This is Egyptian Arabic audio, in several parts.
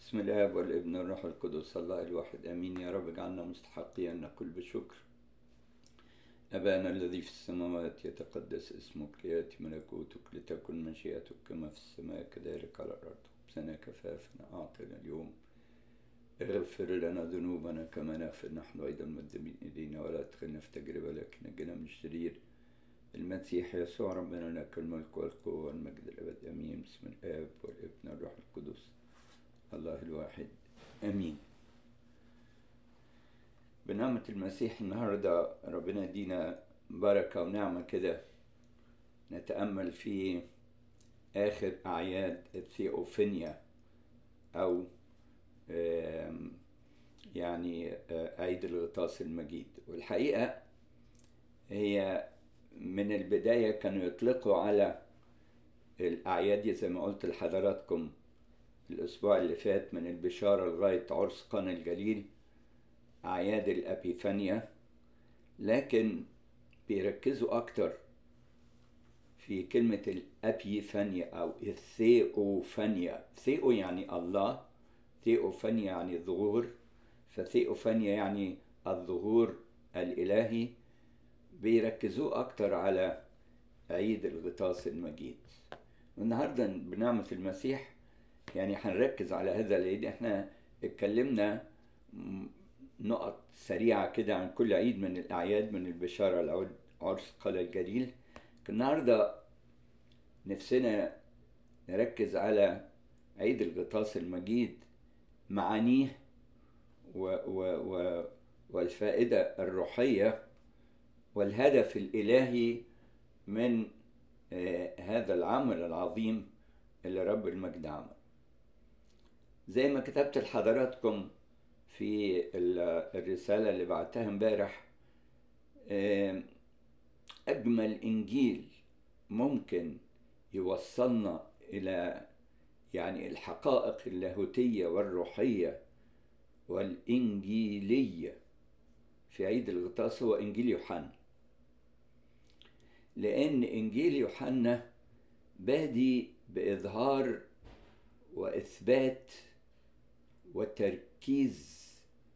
بسم الآب والابن والروح القدس الله الواحد آمين يا رب اجعلنا مستحقين نقول بشكر أبانا الذي في السماوات يتقدس اسمك ليأتي ملكوتك لتكن مشيئتك كما في السماء كذلك على الأرض خبزنا كفافنا أعطنا اليوم اغفر لنا ذنوبنا كما نغفر نحن أيضا مذنبين إلينا ولا تدخلنا في تجربة لكن نجنا من الشرير المسيح يسوع ربنا لك الملك والقوة والمجد الأبد آمين بسم الآب والابن والروح القدس الله الواحد امين بنعمة المسيح النهاردة ربنا يدينا بركة ونعمة كده نتأمل في آخر أعياد الثيوفينيا أو يعني عيد الغطاس المجيد والحقيقة هي من البداية كانوا يطلقوا على الأعياد دي زي ما قلت لحضراتكم الأسبوع اللي فات من البشارة لغاية عرس قنا الجليل أعياد الأبيفانيا لكن بيركزوا أكتر في كلمة الأبيفانيا أو الثيوفانيا ثيو يعني الله ثيوفانيا يعني ظهور فثيوفانيا يعني الظهور الإلهي بيركزوا أكتر على عيد الغطاس المجيد والنهاردة بنعمة المسيح يعني هنركز على هذا العيد احنا اتكلمنا نقط سريعة كده عن كل عيد من الأعياد من البشارة العود عرس قلعة الجليل النهاردة نفسنا نركز على عيد الغطاس المجيد معانيه و و و والفائدة الروحية والهدف الإلهي من هذا العمل العظيم اللي رب المجد عمل زي ما كتبت لحضراتكم في الرسالة اللي بعتها امبارح أجمل إنجيل ممكن يوصلنا إلى يعني الحقائق اللاهوتية والروحية والإنجيلية في عيد الغطاس هو إنجيل يوحنا لأن إنجيل يوحنا بادي بإظهار وإثبات وتركيز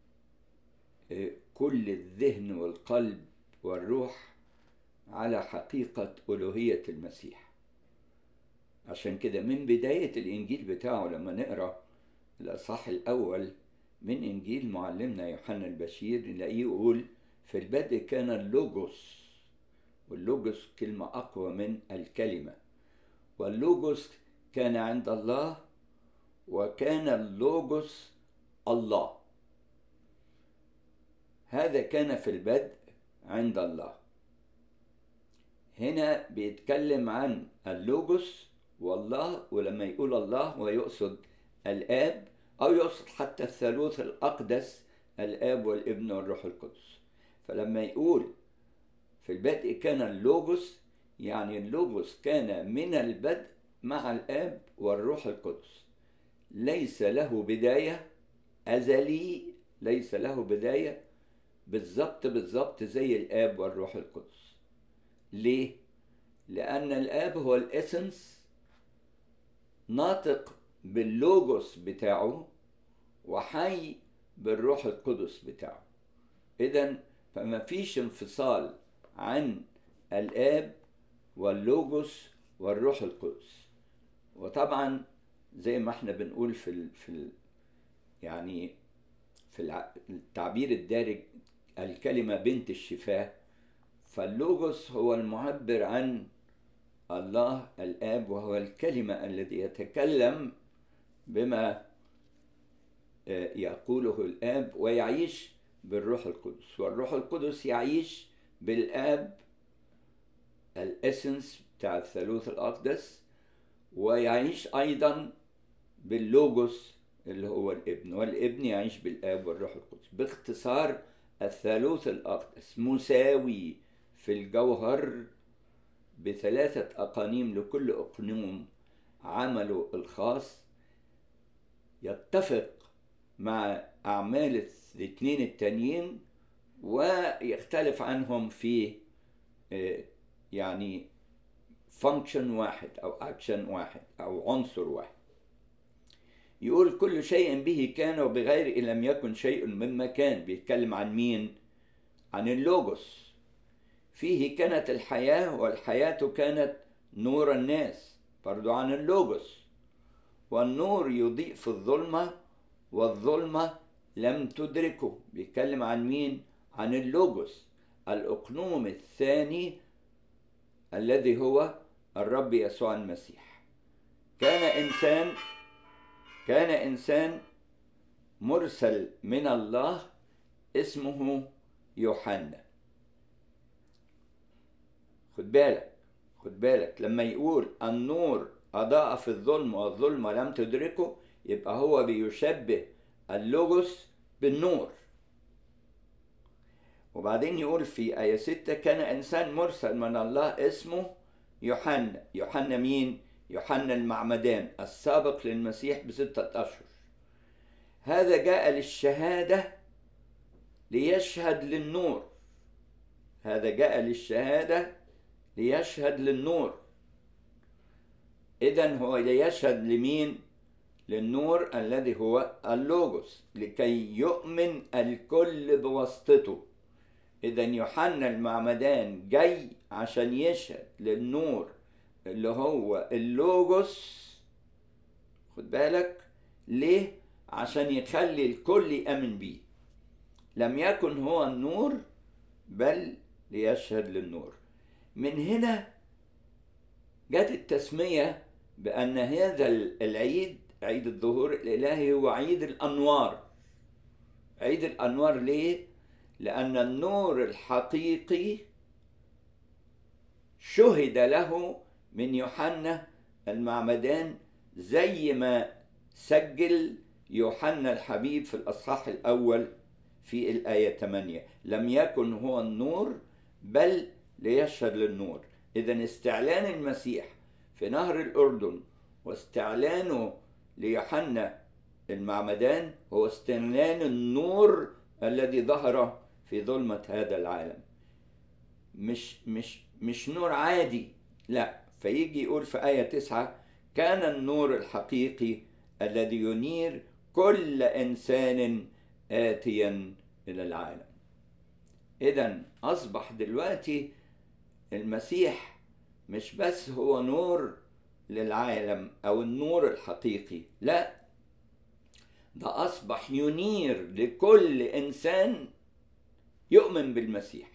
كل الذهن والقلب والروح على حقيقة ألوهية المسيح عشان كده من بداية الإنجيل بتاعه لما نقرأ الأصحاح الأول من إنجيل معلمنا يوحنا البشير نلاقيه يقول في البدء كان اللوجوس واللوجوس كلمة أقوى من الكلمة واللوجوس كان عند الله وكان اللوجوس الله هذا كان في البدء عند الله هنا بيتكلم عن اللوجوس والله ولما يقول الله هو يقصد الآب أو يقصد حتى الثالوث الأقدس الآب والابن والروح القدس فلما يقول في البدء كان اللوجوس يعني اللوجوس كان من البدء مع الآب والروح القدس ليس له بداية أزلي ليس له بداية بالظبط بالظبط زي الآب والروح القدس ليه؟ لأن الآب هو الإسنس ناطق باللوجوس بتاعه وحي بالروح القدس بتاعه إذا فما فيش انفصال عن الآب واللوجوس والروح القدس وطبعا زي ما احنا بنقول في ال في ال يعني في التعبير الدارج الكلمة بنت الشفاه فاللوجوس هو المعبر عن الله الآب وهو الكلمة الذي يتكلم بما يقوله الآب ويعيش بالروح القدس والروح القدس يعيش بالآب الاسنس بتاع الثالوث الأقدس ويعيش أيضا باللوجوس اللي هو الابن والابن يعيش بالآب والروح القدس باختصار الثالوث الأقدس مساوي في الجوهر بثلاثة أقانيم لكل أقنوم عمله الخاص يتفق مع أعمال الاثنين التانيين ويختلف عنهم في يعني فانكشن واحد أو أكشن واحد أو عنصر واحد يقول كل شيء به كان وبغيره إن لم يكن شيء مما كان بيتكلم عن مين عن اللوجوس فيه كانت الحياة والحياة كانت نور الناس برضو عن اللوجوس والنور يضيء في الظلمة والظلمة لم تدركه بيتكلم عن مين عن اللوجوس الأقنوم الثاني الذي هو الرب يسوع المسيح كان إنسان كان إنسان مرسل من الله اسمه يوحنا خد بالك خد بالك لما يقول النور أضاء في الظلم والظلمة لم تدركه يبقى هو بيشبه اللوجوس بالنور وبعدين يقول في آية ستة كان إنسان مرسل من الله اسمه يوحنا يوحنا مين؟ يوحنا المعمدان السابق للمسيح بستة أشهر هذا جاء للشهادة ليشهد للنور هذا جاء للشهادة ليشهد للنور إذا هو ليشهد لمين؟ للنور الذي هو اللوجوس لكي يؤمن الكل بواسطته إذا يوحنا المعمدان جاي عشان يشهد للنور اللي هو اللوجوس خد بالك ليه؟ عشان يخلي الكل يأمن بيه لم يكن هو النور بل ليشهد للنور من هنا جت التسمية بأن هذا العيد عيد الظهور الإلهي هو عيد الأنوار عيد الأنوار ليه؟ لأن النور الحقيقي شهد له من يوحنا المعمدان زي ما سجل يوحنا الحبيب في الأصحاح الأول في الآية 8 لم يكن هو النور بل ليشهد للنور إذا استعلان المسيح في نهر الأردن واستعلانه ليوحنا المعمدان هو استعلان النور الذي ظهر في ظلمة هذا العالم مش مش مش نور عادي لا فيجي يقول في آية تسعة كان النور الحقيقي الذي ينير كل إنسان آتيا إلى العالم إذا أصبح دلوقتي المسيح مش بس هو نور للعالم أو النور الحقيقي لا ده أصبح ينير لكل إنسان يؤمن بالمسيح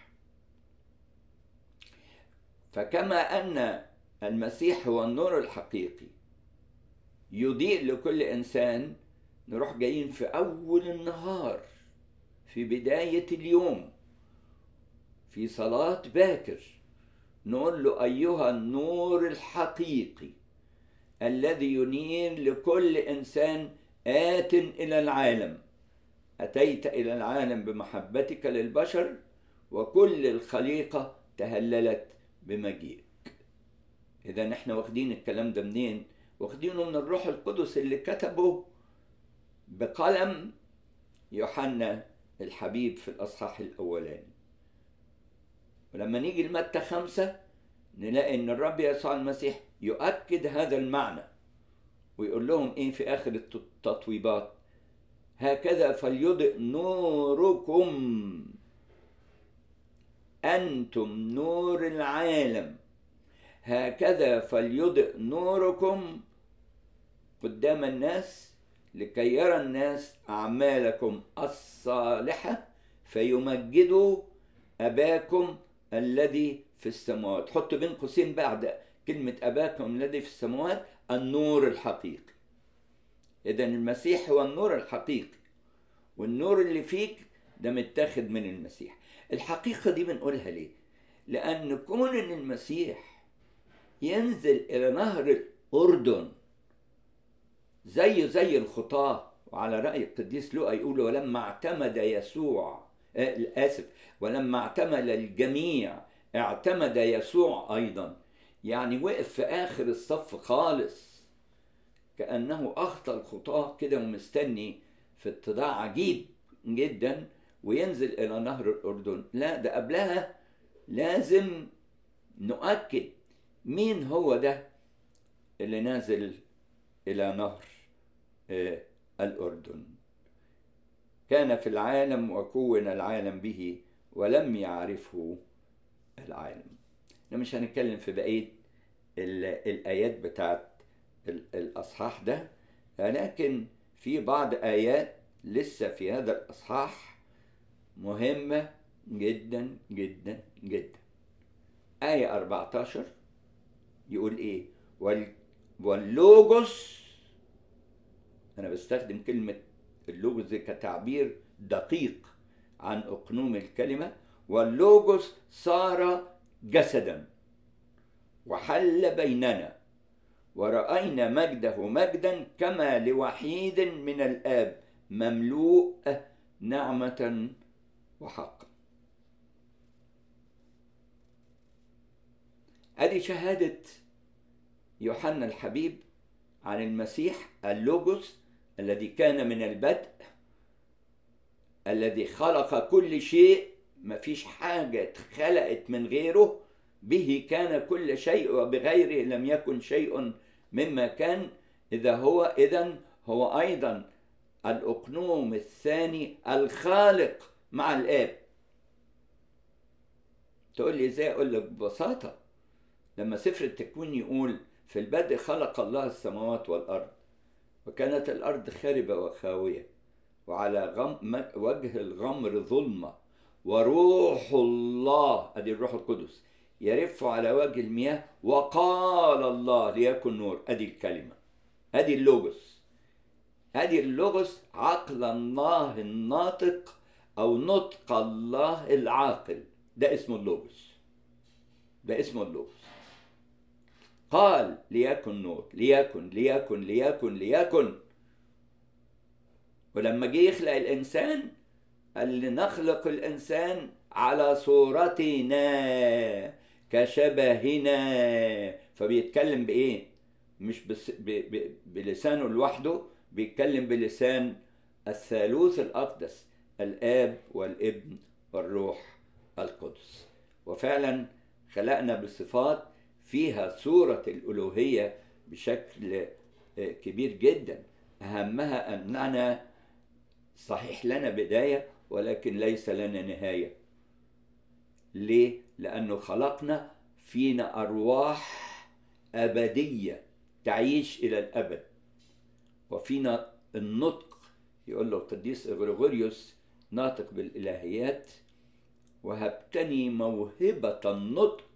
فكما أن المسيح هو النور الحقيقي يضيء لكل إنسان نروح جايين في أول النهار في بداية اليوم في صلاة باكر نقول له أيها النور الحقيقي الذي ينير لكل إنسان آت إلى العالم أتيت إلى العالم بمحبتك للبشر وكل الخليقة تهللت بمجيئك إذا إحنا واخدين الكلام ده منين؟ واخدينه من الروح القدس اللي كتبه بقلم يوحنا الحبيب في الأصحاح الأولاني ولما نيجي لمتى خمسة نلاقي إن الرب يسوع المسيح يؤكد هذا المعنى ويقول لهم إيه في آخر التطويبات هكذا فليضئ نوركم أنتم نور العالم هكذا فليضئ نوركم قدام الناس لكي يرى الناس أعمالكم الصالحة فيمجدوا أباكم الذي في السماوات حط بين قوسين بعد كلمة أباكم الذي في السماوات النور الحقيقي إذا المسيح هو النور الحقيقي والنور اللي فيك ده متاخد من المسيح الحقيقة دي بنقولها ليه؟ لأن كون إن المسيح ينزل إلى نهر الأردن زي زي الخطاة وعلى رأي القديس لوقا يقول ولما اعتمد يسوع آه آسف ولما اعتمد الجميع اعتمد يسوع أيضا يعني وقف في آخر الصف خالص كأنه أخطى الخطاة كده ومستني في اتضاع عجيب جدا وينزل إلى نهر الأردن لا ده قبلها لازم نؤكد مين هو ده اللي نازل إلى نهر الأردن كان في العالم وكون العالم به ولم يعرفه العالم احنا مش هنتكلم في بقية الآيات بتاعت الأصحاح ده لكن في بعض آيات لسه في هذا الأصحاح مهمة جدا جدا جدا آية 14 يقول إيه واللوجوس أنا بستخدم كلمة اللوجوس كتعبير دقيق عن أقنوم الكلمة واللوجوس صار جسدا وحل بيننا ورأينا مجده مجدا كما لوحيد من الآب مملوء نعمة وحقا ادي شهادة يوحنا الحبيب عن المسيح اللوجوس الذي كان من البدء الذي خلق كل شيء ما فيش حاجة اتخلقت من غيره به كان كل شيء وبغيره لم يكن شيء مما كان إذا هو إذا هو أيضا الأقنوم الثاني الخالق مع الآب تقول لي ازاي اقول لك ببساطه لما سفر التكوين يقول في البدء خلق الله السماوات والارض وكانت الارض خاربه وخاويه وعلى غم وجه الغمر ظلمه وروح الله ادي الروح القدس يرف على وجه المياه وقال الله ليكن نور ادي الكلمه ادي اللوجوس ادي اللوجوس عقل الله الناطق او نطق الله العاقل ده اسمه اللوجوس ده اسمه اللوجوس قال ليكن نور ليكن ليكن ليكن ليكن ولما جه يخلق الانسان قال لنخلق الانسان على صورتنا كشبهنا فبيتكلم بايه مش بس ب ب بلسانه لوحده بيتكلم بلسان الثالوث الاقدس الاب والابن والروح القدس وفعلا خلقنا بصفات فيها صورة الألوهية بشكل كبير جدا أهمها أننا صحيح لنا بداية ولكن ليس لنا نهاية ليه؟ لأنه خلقنا فينا أرواح أبدية تعيش إلى الأبد وفينا النطق يقول له القديس غريغوريوس ناطق بالإلهيات وهبتني موهبة النطق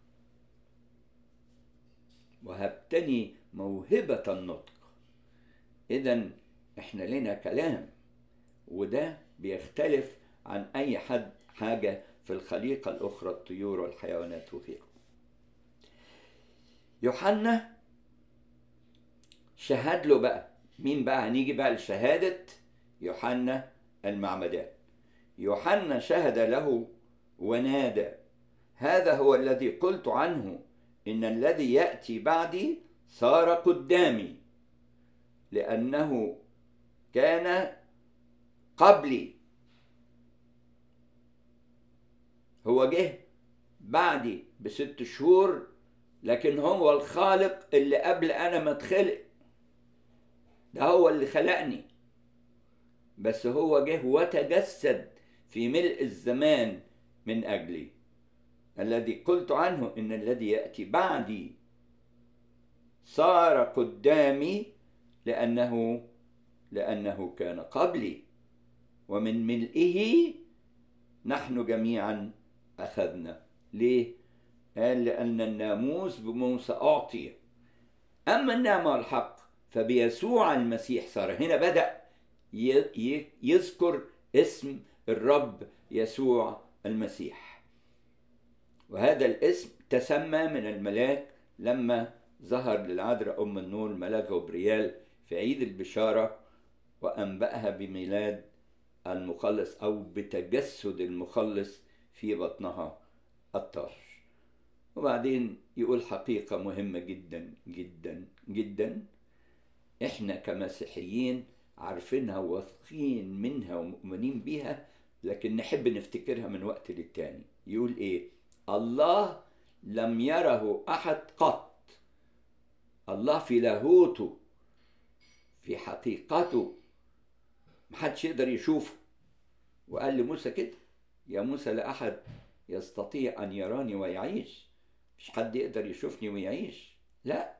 وهبتني موهبة النطق إذا إحنا لنا كلام وده بيختلف عن أي حد حاجة في الخليقة الأخرى الطيور والحيوانات وغيره يوحنا شهد له بقى مين بقى هنيجي بقى لشهادة يوحنا المعمدان يوحنا شهد له ونادى هذا هو الذي قلت عنه ان الذي ياتي بعدي صار قدامي لانه كان قبلي هو جه بعدي بست شهور لكن هو الخالق اللي قبل انا ما اتخلق ده هو اللي خلقني بس هو جه وتجسد في ملء الزمان من اجلي الذي قلت عنه ان الذي ياتي بعدي صار قدامي لانه لانه كان قبلي ومن ملئه نحن جميعا اخذنا ليه قال لان الناموس بموسى اعطي اما النعمه والحق فبيسوع المسيح صار هنا بدا يذكر اسم الرب يسوع المسيح وهذا الاسم تسمى من الملاك لما ظهر للعذراء أم النور ملاك غبريال في عيد البشارة وأنبأها بميلاد المخلص أو بتجسد المخلص في بطنها الطاهر وبعدين يقول حقيقة مهمة جدا جدا جدا احنا كمسيحيين عارفينها واثقين منها ومؤمنين بيها لكن نحب نفتكرها من وقت للتاني يقول ايه الله لم يره احد قط الله في لاهوته في حقيقته محدش يقدر يشوفه وقال لموسى كده يا موسى لا أحد يستطيع أن يراني ويعيش مش حد يقدر يشوفني ويعيش لا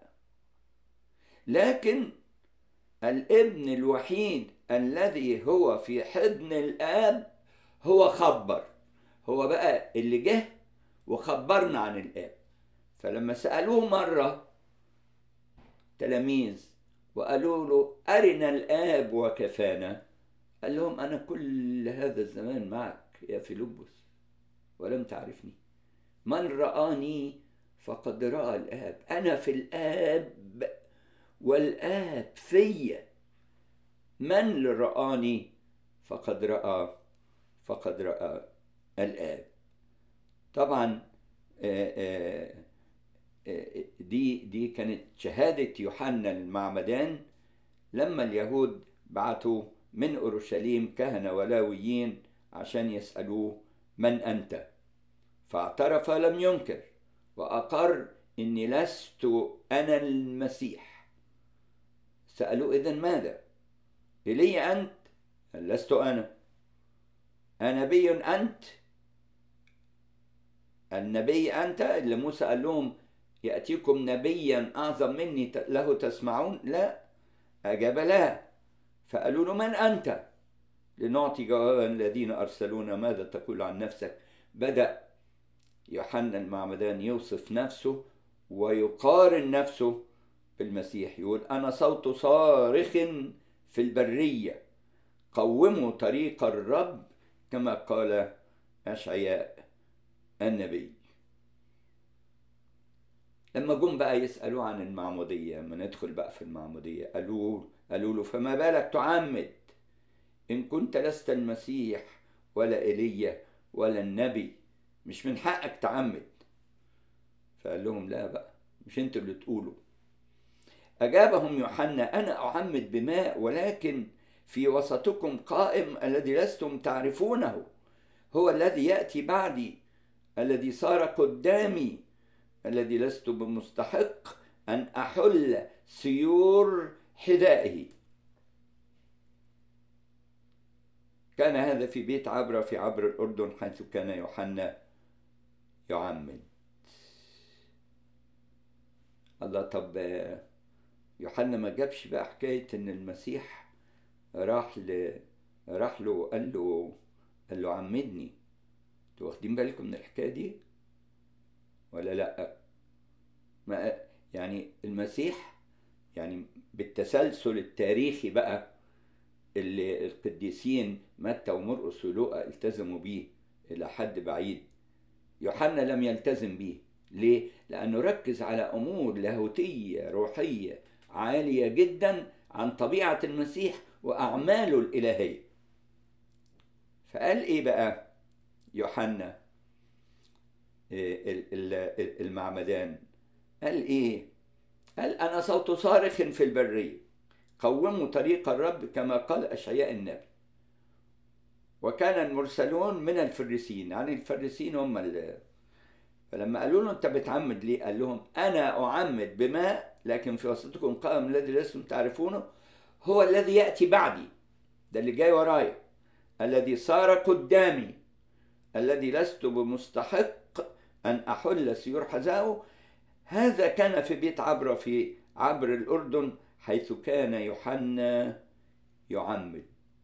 لكن الابن الوحيد الذي هو في حضن الآب هو خبر هو بقى اللي جه وخبرنا عن الآب فلما سألوه مرة تلاميذ وقالوا له أرنا الآب وكفانا قال لهم أنا كل هذا الزمان معك يا فيلبس ولم تعرفني من رآني فقد رأى الآب أنا في الآب والآب فيا من اللي رآني فقد رأى فقد رأى الآب طبعا دي دي كانت شهادة يوحنا المعمدان لما اليهود بعتوا من أورشليم كهنة ولاويين عشان يسألوه من أنت فاعترف لم ينكر وأقر إني لست أنا المسيح سألوه إذا ماذا إلي أنت لست أنا أنبي أنت النبي أنت اللي موسى قال لهم يأتيكم نبيا أعظم مني له تسمعون لا أجاب لا فقالوا له من أنت لنعطي جوابا الذين أرسلونا ماذا تقول عن نفسك بدأ يوحنا المعمدان يوصف نفسه ويقارن نفسه بالمسيح يقول أنا صوت صارخ في البرية قوموا طريق الرب كما قال أشعياء النبي لما جم بقى يسألوا عن المعمودية ما ندخل بقى في المعمودية قالوا قالوا له فما بالك تعمد إن كنت لست المسيح ولا إيليا ولا النبي مش من حقك تعمد فقال لهم لا بقى مش انتوا اللي تقولوا أجابهم يوحنا أنا أعمد بماء ولكن في وسطكم قائم الذي لستم تعرفونه هو الذي يأتي بعدي الذي صار قدامي الذي لست بمستحق أن أحل سيور حذائه كان هذا في بيت عبرة في عبر الأردن حيث كان يوحنا يعمد الله طب يوحنا ما جابش بقى حكاية إن المسيح راح ل راح له وقال له قال له عمدني انتوا واخدين بالكم من الحكاية دي ولا لأ؟ ما يعني المسيح يعني بالتسلسل التاريخي بقى اللي القديسين متى ومرقس ولوقا التزموا بيه إلى حد بعيد يوحنا لم يلتزم بيه ليه؟ لأنه ركز على أمور لاهوتية روحية عالية جدا عن طبيعة المسيح وأعماله الإلهية فقال إيه بقى يوحنا المعمدان قال إيه؟ قال أنا صوت صارخ في البرية قوموا طريق الرب كما قال أشعياء النبي وكان المرسلون من الفريسين يعني الفريسين هم اللي فلما قالوا له انت بتعمد ليه؟ قال لهم انا اعمد بماء لكن في وسطكم قائم الذي لستم تعرفونه هو الذي ياتي بعدي ده اللي جاي ورايا الذي صار قدامي الذي لست بمستحق ان احل سيور حذائه هذا كان في بيت عبره في عبر الاردن حيث كان يوحنا يعمد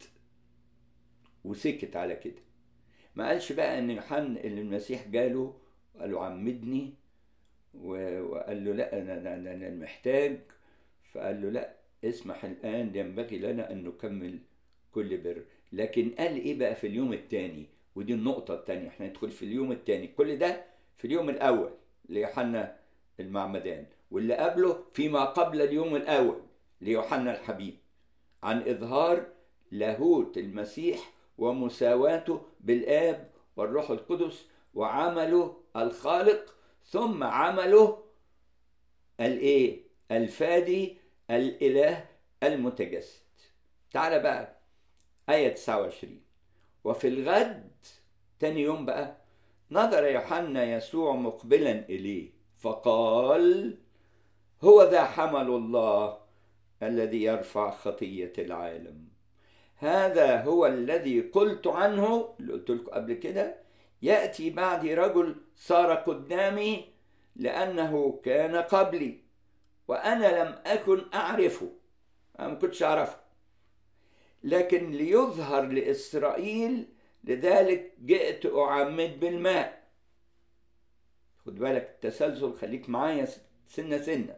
وسكت على كده ما قالش بقى ان يوحنا اللي المسيح جاله قال له عمدني وقال له لا انا انا انا محتاج فقال له لا اسمح الان ينبغي لنا ان نكمل كل بر لكن قال ايه بقى في اليوم الثاني ودي النقطة الثانية احنا ندخل في اليوم الثاني كل ده في اليوم الأول ليوحنا المعمدان واللي قبله فيما قبل اليوم الأول ليوحنا الحبيب عن إظهار لاهوت المسيح ومساواته بالآب والروح القدس وعمله الخالق ثم عمله الايه الفادي الاله المتجسد تعال بقى آية 29 وفي الغد تاني يوم بقى نظر يوحنا يسوع مقبلا إليه فقال هو ذا حمل الله الذي يرفع خطية العالم هذا هو الذي قلت عنه اللي قلت لكم قبل كده يأتي بعدي رجل صار قدامي لأنه كان قبلي وأنا لم أكن أعرفه أنا ما كنتش أعرفه لكن ليظهر لإسرائيل لذلك جئت أعمد بالماء خد بالك التسلسل خليك معايا سنة سنة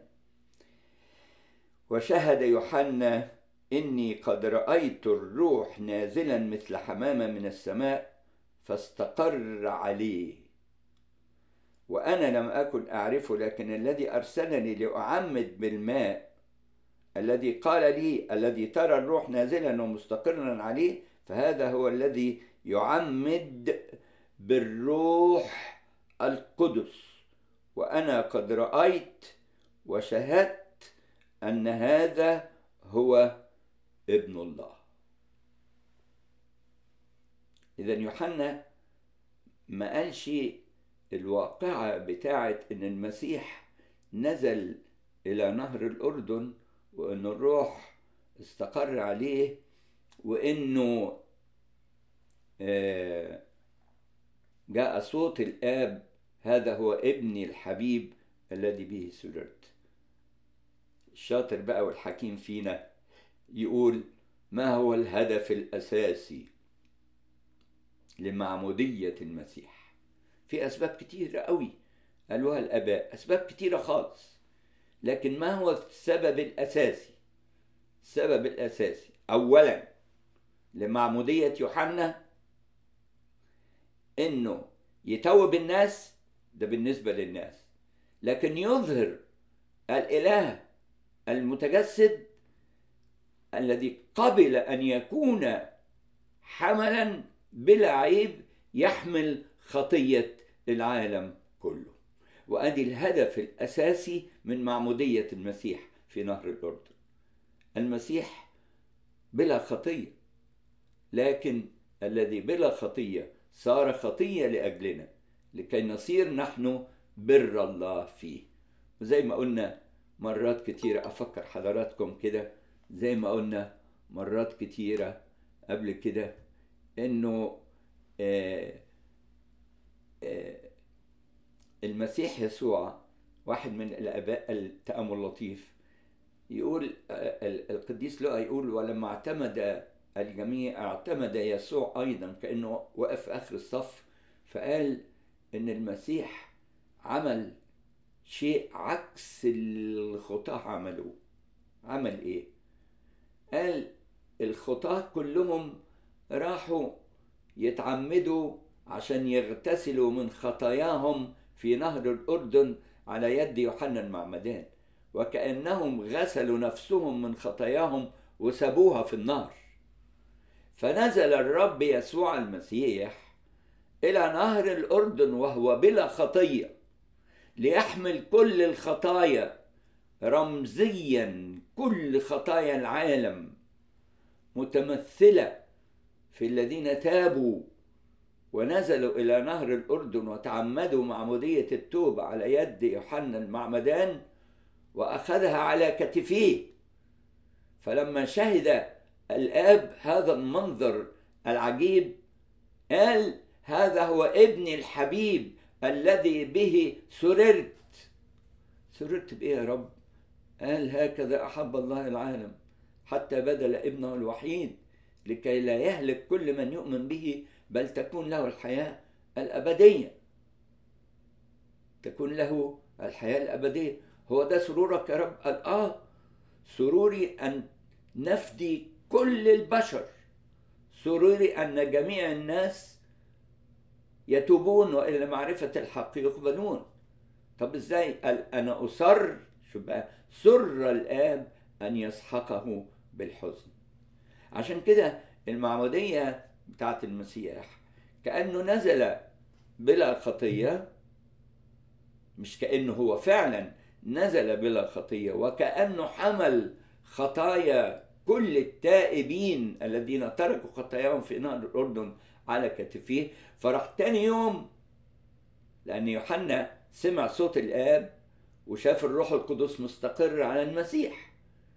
وشهد يوحنا إني قد رأيت الروح نازلا مثل حمامة من السماء فاستقر عليه وأنا لم أكن أعرفه لكن الذي أرسلني لأعمد بالماء الذي قال لي الذي ترى الروح نازلا ومستقرا عليه فهذا هو الذي يعمد بالروح القدس وأنا قد رأيت وشهدت أن هذا هو ابن الله إذا يوحنا ما قالش الواقعة بتاعت إن المسيح نزل إلى نهر الأردن وإن الروح استقر عليه وإنه جاء صوت الآب هذا هو ابني الحبيب الذي به سررت الشاطر بقى والحكيم فينا يقول ما هو الهدف الأساسي لمعمودية المسيح في أسباب كتيرة قوي قالوها الآباء أسباب كتيرة خالص لكن ما هو السبب الأساسي السبب الأساسي أولا لمعمودية يوحنا إنه يتوب الناس ده بالنسبة للناس لكن يظهر الإله المتجسد الذي قبل أن يكون حملا بلا عيب يحمل خطية العالم كله وأدي الهدف الأساسي من معمودية المسيح في نهر الأردن المسيح بلا خطية لكن الذي بلا خطية صار خطية لأجلنا لكي نصير نحن بر الله فيه زي ما قلنا مرات كتيرة أفكر حضراتكم كده زي ما قلنا مرات كتيرة قبل كده إنه آه آه المسيح يسوع واحد من الآباء التأمل اللطيف يقول القديس لقى يقول ولما اعتمد الجميع اعتمد يسوع أيضا كأنه وقف آخر الصف فقال إن المسيح عمل شيء عكس الخطاة عملوه عمل إيه؟ قال الخطاة كلهم راحوا يتعمدوا عشان يغتسلوا من خطاياهم في نهر الأردن على يد يوحنا المعمدان وكأنهم غسلوا نفسهم من خطاياهم وسابوها في النار فنزل الرب يسوع المسيح إلى نهر الأردن وهو بلا خطية ليحمل كل الخطايا رمزيا كل خطايا العالم متمثلة في الذين تابوا ونزلوا إلى نهر الأردن وتعمدوا معمودية التوبة على يد يوحنا المعمدان وأخذها على كتفيه فلما شهد الآب هذا المنظر العجيب قال هذا هو ابني الحبيب الذي به سررت سررت بإيه يا رب قال هكذا أحب الله العالم حتى بدل ابنه الوحيد لكي لا يهلك كل من يؤمن به بل تكون له الحياة الأبدية تكون له الحياة الأبدية هو ده سرورك يا رب قال آه سروري أن نفدي كل البشر سروري أن جميع الناس يتوبون وإلى معرفة الحق يقبلون طب إزاي قال أنا أصر شو بقى سر الآب أن يسحقه بالحزن عشان كده المعمودية بتاعت المسيح كأنه نزل بلا خطية مش كأنه هو فعلا نزل بلا خطية وكأنه حمل خطايا كل التائبين الذين تركوا خطاياهم في نهر الأردن على كتفيه فراح تاني يوم لأن يوحنا سمع صوت الآب وشاف الروح القدس مستقر على المسيح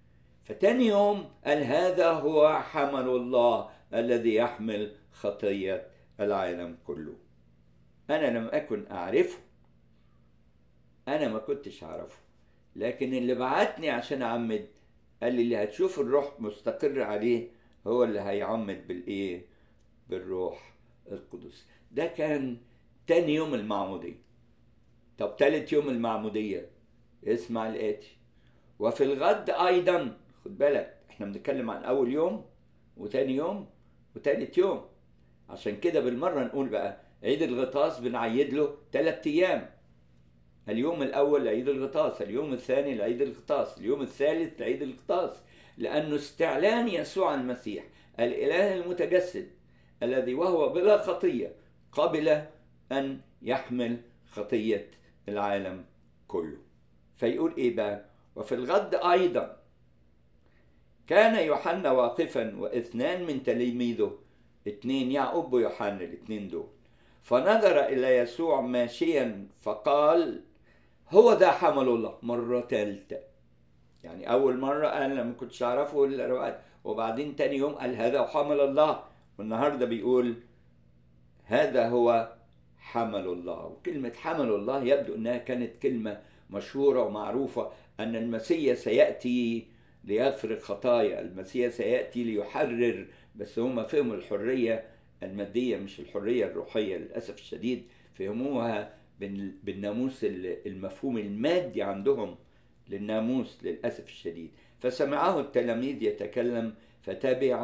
فتاني يوم قال هذا هو حمل الله الذي يحمل خطية العالم كله أنا لم أكن أعرفه أنا ما كنتش أعرفه لكن اللي بعتني عشان أعمد قال لي اللي هتشوف الروح مستقر عليه هو اللي هيعمد بالإيه بالروح القدس ده كان تاني يوم المعمودية طب تالت يوم المعمودية اسمع الآتي وفي الغد أيضا خد بالك احنا بنتكلم عن أول يوم وتاني يوم وتالت يوم عشان كده بالمرة نقول بقى عيد الغطاس بنعيد له تلات أيام اليوم الأول عيد الغطاس اليوم الثاني لعيد الغطاس اليوم الثالث لعيد الغطاس لأنه استعلان يسوع المسيح الإله المتجسد الذي وهو بلا خطية قبل أن يحمل خطية العالم كله فيقول إيه بقى وفي الغد أيضا كان يوحنا واقفا واثنان من تلاميذه اثنين يعقوب ويوحنا الاثنين دول فنظر إلى يسوع ماشيا فقال هو ذا حمل الله مرة ثالثة يعني أول مرة أنا ما كنتش أعرفه الروايات وبعدين تاني يوم قال هذا حمل الله والنهاردة بيقول هذا هو حمل الله وكلمة حمل الله يبدو أنها كانت كلمة مشهورة ومعروفة أن المسيح سيأتي ليغفر خطايا المسيح سيأتي ليحرر بس هم فهموا الحرية المادية مش الحرية الروحية للأسف الشديد فهموها بالناموس المفهوم المادي عندهم للناموس للأسف الشديد فسمعه التلاميذ يتكلم فتبع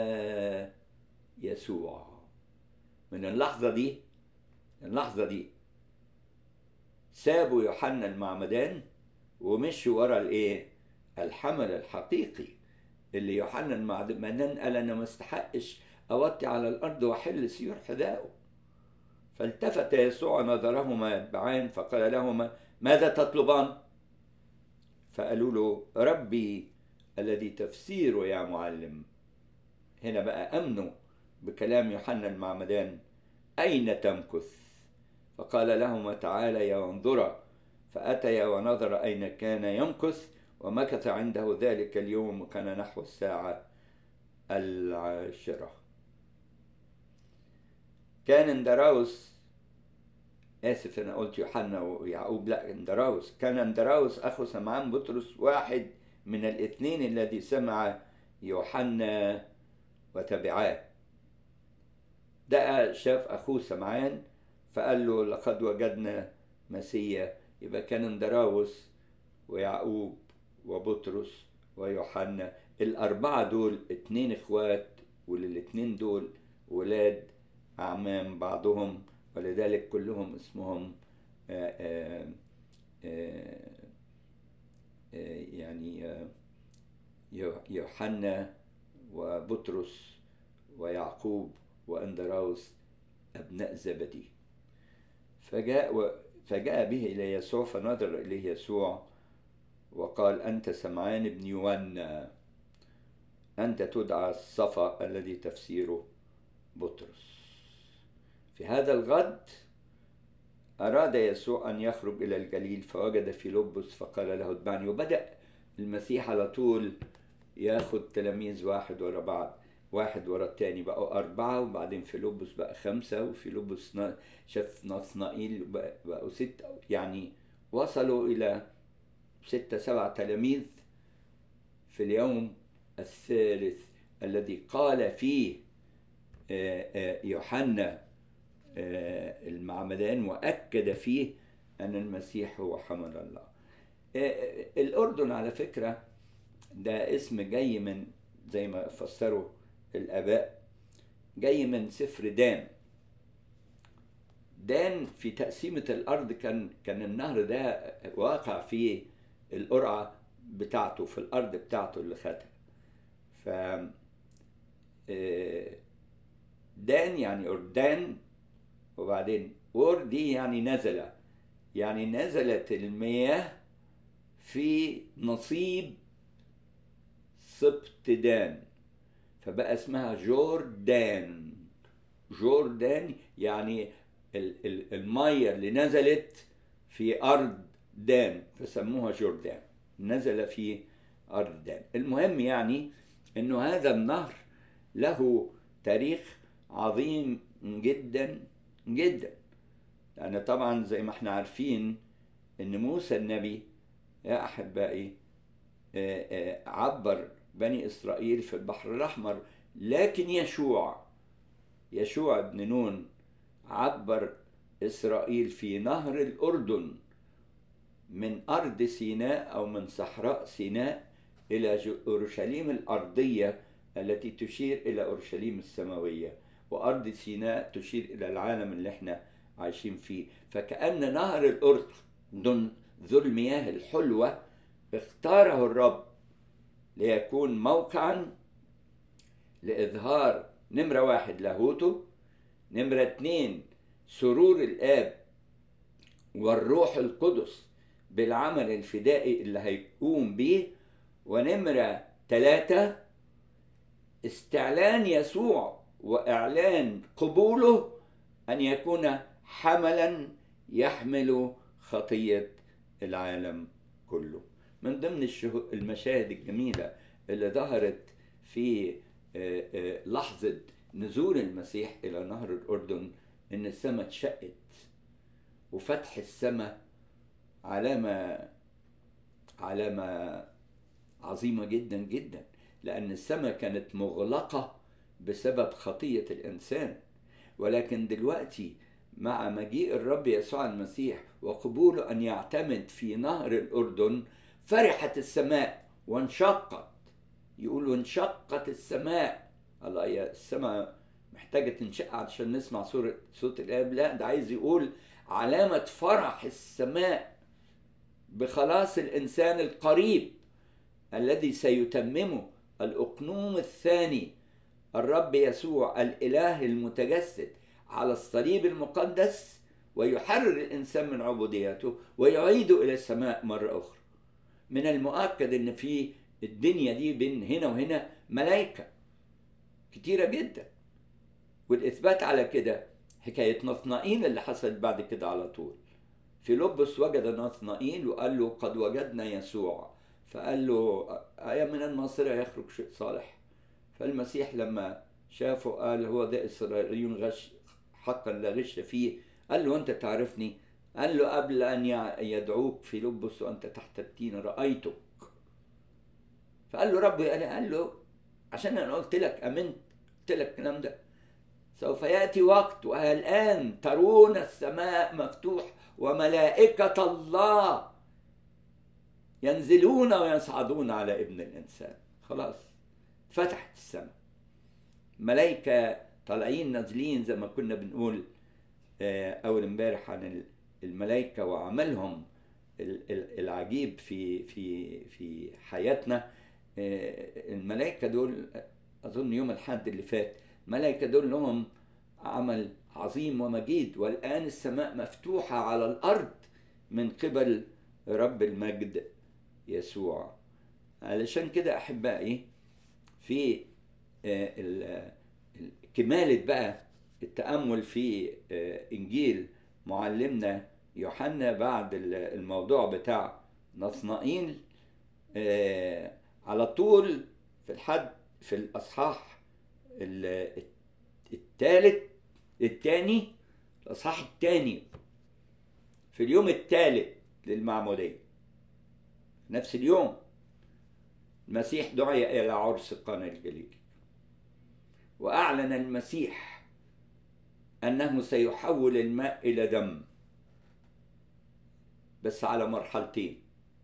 يسوع من اللحظة دي اللحظة دي سابوا يوحنا المعمدان ومشوا ورا الايه الحمل الحقيقي اللي يوحنا المعمدان قال انا ما استحقش اوطي على الارض واحل سيور حذائه فالتفت يسوع نظرهما يتبعان فقال لهما ماذا تطلبان فقالوا له ربي الذي تفسيره يا معلم هنا بقى امنوا بكلام يوحنا المعمدان اين تمكث فقال لهما تعالى وانظرا فأتيا ونظر أين كان يمكث ومكث عنده ذلك اليوم وكان نحو الساعة العاشرة كان اندراوس آسف أنا قلت يوحنا ويعقوب لا اندراوس كان اندراوس أخو سمعان بطرس واحد من الاثنين الذي سمع يوحنا وتبعاه ده شاف أخوه سمعان فقال له لقد وجدنا مسيا يبقى كان اندراوس ويعقوب وبطرس ويوحنا الأربعة دول اتنين اخوات وللاتنين دول ولاد أعمام بعضهم ولذلك كلهم اسمهم آآ آآ يعني يوحنا وبطرس ويعقوب واندراوس أبناء زبدي فجاء فجاء به إلى يسوع فنظر إليه يسوع وقال أنت سمعان بن يونا أنت تدعى الصفا الذي تفسيره بطرس في هذا الغد أراد يسوع أن يخرج إلى الجليل فوجد فيلبس فقال له اتبعني وبدأ المسيح على طول ياخد تلاميذ واحد ورا بعض واحد ورا التاني بقوا أربعة وبعدين فيلبس بقى خمسة وفيلبس شاف نصنائيل بقوا ستة يعني وصلوا إلى ستة سبعة تلاميذ في اليوم الثالث الذي قال فيه يوحنا المعمدان وأكد فيه أن المسيح هو حمل الله الأردن على فكرة ده اسم جاي من زي ما فسروا الآباء جاي من سفر دان دان في تقسيمة الأرض كان كان النهر ده واقع في القرعة بتاعته في الأرض بتاعته اللي خدها ف دان يعني أردان وبعدين ور دي يعني نزل يعني نزلت المياه في نصيب سبط دان فبقى اسمها جوردان جوردان يعني المية اللي نزلت في أرض دان فسموها جوردان نزل في أرض دان المهم يعني أنه هذا النهر له تاريخ عظيم جدا جدا لأن طبعا زي ما احنا عارفين أن موسى النبي يا أحبائي عبر بني إسرائيل في البحر الأحمر لكن يشوع يشوع بن نون عبر إسرائيل في نهر الأردن من أرض سيناء أو من صحراء سيناء إلى أورشليم الأرضية التي تشير إلى أورشليم السماوية وأرض سيناء تشير إلى العالم اللي احنا عايشين فيه فكأن نهر الأردن ذو المياه الحلوة اختاره الرب ليكون موقعا لإظهار نمرة واحد لاهوته نمرة اتنين سرور الآب والروح القدس بالعمل الفدائي اللي هيقوم بيه ونمرة ثلاثة استعلان يسوع وإعلان قبوله أن يكون حملا يحمل خطية العالم كله من ضمن المشاهد الجميلة اللي ظهرت في لحظة نزول المسيح إلى نهر الأردن إن السماء اتشقت وفتح السماء علامة علامة عظيمة جدا جدا لأن السماء كانت مغلقة بسبب خطية الإنسان ولكن دلوقتي مع مجيء الرب يسوع المسيح وقبوله أن يعتمد في نهر الأردن فرحت السماء وانشقت يقولوا انشقت السماء الله يا السماء محتاجة تنشق عشان نسمع صورة صوت الآب لا ده عايز يقول علامة فرح السماء بخلاص الإنسان القريب الذي سيتممه الأقنوم الثاني الرب يسوع الإله المتجسد على الصليب المقدس ويحرر الإنسان من عبوديته ويعيده إلى السماء مرة أخرى من المؤكد ان في الدنيا دي بين هنا وهنا ملائكه كتيره جدا والاثبات على كده حكايه نثنائيل اللي حصلت بعد كده على طول في لبس وجد نثنائيل وقال له قد وجدنا يسوع فقال له آية من الناصرة يخرج شيء صالح فالمسيح لما شافه قال هو ده إسرائيلي غش حقا لا غش فيه قال له أنت تعرفني قال له قبل أن يدعوك في لبس وأنت تحت التين رأيتك فقال له ربي أنا قال له عشان أنا قلت لك أمنت قلت لك الكلام ده سوف يأتي وقت والآن ترون السماء مفتوح وملائكة الله ينزلون ويصعدون على ابن الإنسان خلاص فتحت السماء ملائكة طالعين نازلين زي ما كنا بنقول أول امبارح عن الملائكة وعملهم العجيب في في في حياتنا الملائكة دول أظن يوم الحد اللي فات الملائكة دول لهم عمل عظيم ومجيد والآن السماء مفتوحة على الأرض من قبل رب المجد يسوع علشان كده أحبائي في كمالة بقى التأمل في إنجيل معلمنا يوحنا بعد الموضوع بتاع نصنائيل على طول في الحد في الأصحاح الثالث الثاني الأصحاح الثاني في اليوم الثالث للمعمودية نفس اليوم المسيح دعي إلى عرس قانا الجليل وأعلن المسيح أنه سيحول الماء إلى دم بس على مرحلتين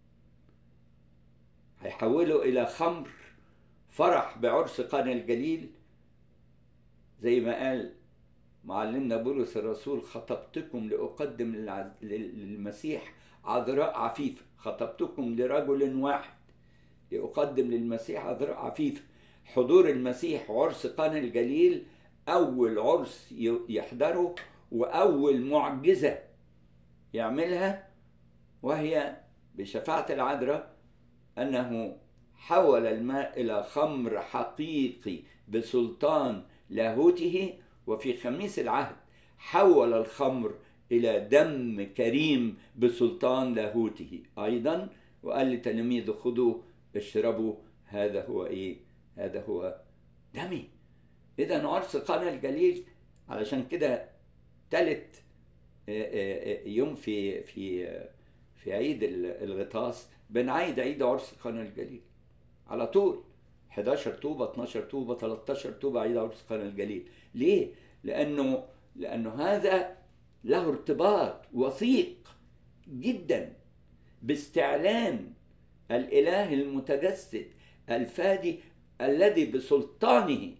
هيحوله إلى خمر فرح بعرس قانا الجليل زي ما قال معلمنا بولس الرسول خطبتكم لأقدم للمسيح عذراء عفيفة خطبتكم لرجل واحد لأقدم للمسيح عذراء عفيفة حضور المسيح عرس قانا الجليل أول عرس يحضره وأول معجزة يعملها وهي بشفاعة العذراء أنه حول الماء إلى خمر حقيقي بسلطان لاهوته وفي خميس العهد حول الخمر إلى دم كريم بسلطان لاهوته أيضا وقال لتلاميذه خذوا اشربوا هذا هو ايه هذا هو دمي اذا عرس قنا الجليل علشان كده تالت يوم في في في عيد الغطاس بنعيد عيد عرس قنا الجليل على طول 11 طوبة 12 طوبة 13 طوبة عيد عرس قنا الجليل ليه؟ لأنه لأنه هذا له ارتباط وثيق جدا باستعلان الإله المتجسد الفادي الذي بسلطانه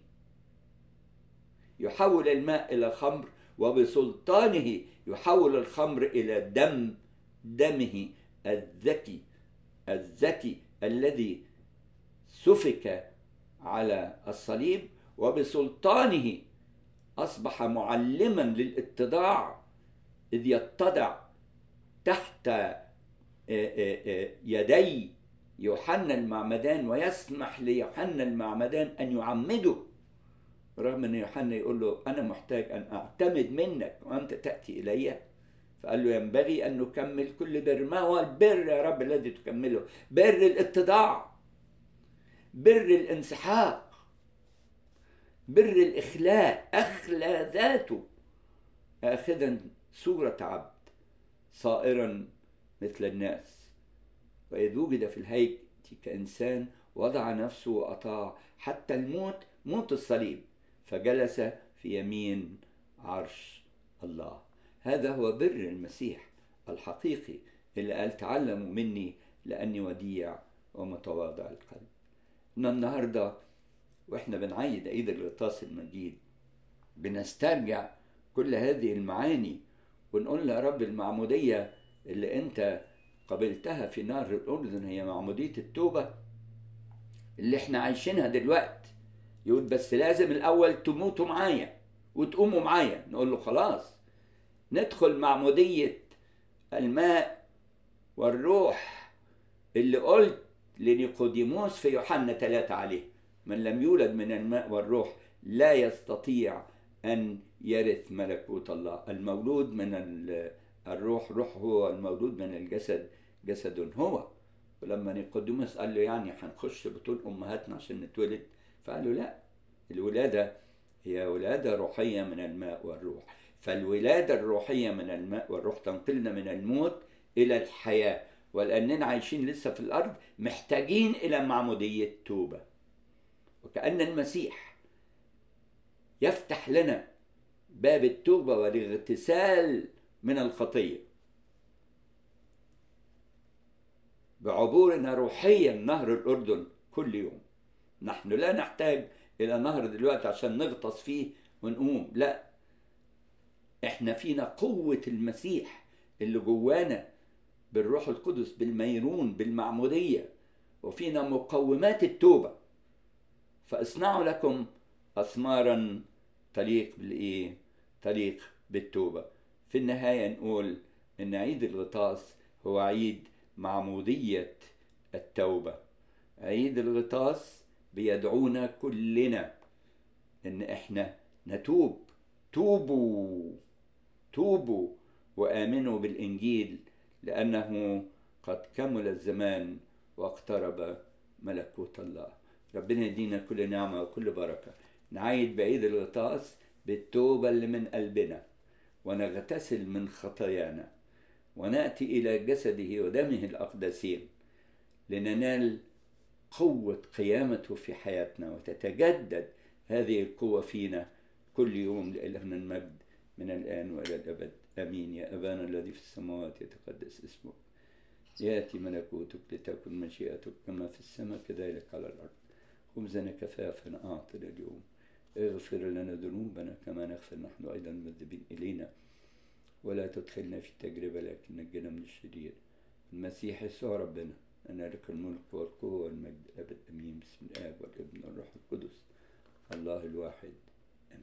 يحول الماء إلى خمر وبسلطانه يحول الخمر إلى دم دمه الذكي الذكي الذي سفك على الصليب وبسلطانه أصبح معلما للاتضاع إذ يتضع تحت يدي يوحنا المعمدان ويسمح ليوحنا المعمدان أن يعمده رغم أن يوحنا يقول له أنا محتاج أن أعتمد منك وأنت تأتي إلي فقال له ينبغي أن نكمل كل بر ما هو البر يا رب الذي تكمله بر الاتضاع بر الانسحاق بر الإخلاء أخلى ذاته آخذا صورة عبد صائرا مثل الناس وإذ وجد في الهيكل كإنسان وضع نفسه وأطاع حتى الموت موت الصليب فجلس في يمين عرش الله هذا هو بر المسيح الحقيقي اللي قال تعلموا مني لأني وديع ومتواضع القلب إن النهاردة وإحنا بنعيد عيد الغطاس المجيد بنسترجع كل هذه المعاني ونقول يا رب المعمودية اللي أنت قبلتها في نهر الأردن هي معمودية التوبة اللي احنا عايشينها دلوقتي يقول بس لازم الأول تموتوا معايا وتقوموا معايا نقول له خلاص ندخل معمودية الماء والروح اللي قلت لنيقوديموس في يوحنا ثلاثة عليه من لم يولد من الماء والروح لا يستطيع أن يرث ملكوت الله المولود من الروح روح هو المولود من الجسد جسد هو ولما نيقوديموس قال له يعني هنخش بطول أمهاتنا عشان نتولد فقال له لا الولادة هي ولادة روحية من الماء والروح فالولادة الروحية من الماء والروح تنقلنا من الموت إلى الحياة ولأننا عايشين لسه في الأرض محتاجين إلى معمودية توبة وكأن المسيح يفتح لنا باب التوبة والاغتسال من الخطية بعبورنا روحيا نهر الأردن كل يوم نحن لا نحتاج إلى نهر دلوقتي عشان نغطس فيه ونقوم لا احنا فينا قوة المسيح اللي جوانا بالروح القدس بالميرون بالمعمودية وفينا مقومات التوبة فاصنعوا لكم أثمارا تليق بالإيه؟ تليق بالتوبة في النهاية نقول إن عيد الغطاس هو عيد معمودية التوبة عيد الغطاس بيدعونا كلنا إن إحنا نتوب توبوا توبوا وآمنوا بالإنجيل لأنه قد كمل الزمان واقترب ملكوت الله ربنا يدينا كل نعمة وكل بركة نعيد بعيد الغطاس بالتوبة اللي من قلبنا ونغتسل من خطايانا ونأتي إلى جسده ودمه الأقدسين لننال قوة قيامته في حياتنا وتتجدد هذه القوة فينا كل يوم لإلهنا المجد من الآن وإلى الأبد آمين يا أبانا الذي في السماوات يتقدس اسمك يأتي ملكوتك لتكن مشيئتك كما في السماء كذلك على الأرض خبزنا كفافا أعطنا اليوم اغفر لنا ذنوبنا كما نغفر نحن أيضا المذنبين إلينا ولا تدخلنا في التجربة لكن نجنا من الشرير المسيح يسوع ربنا أنا لك الملك والقوة والمجد أبد أمين بسم الآب والابن والروح القدس الله الواحد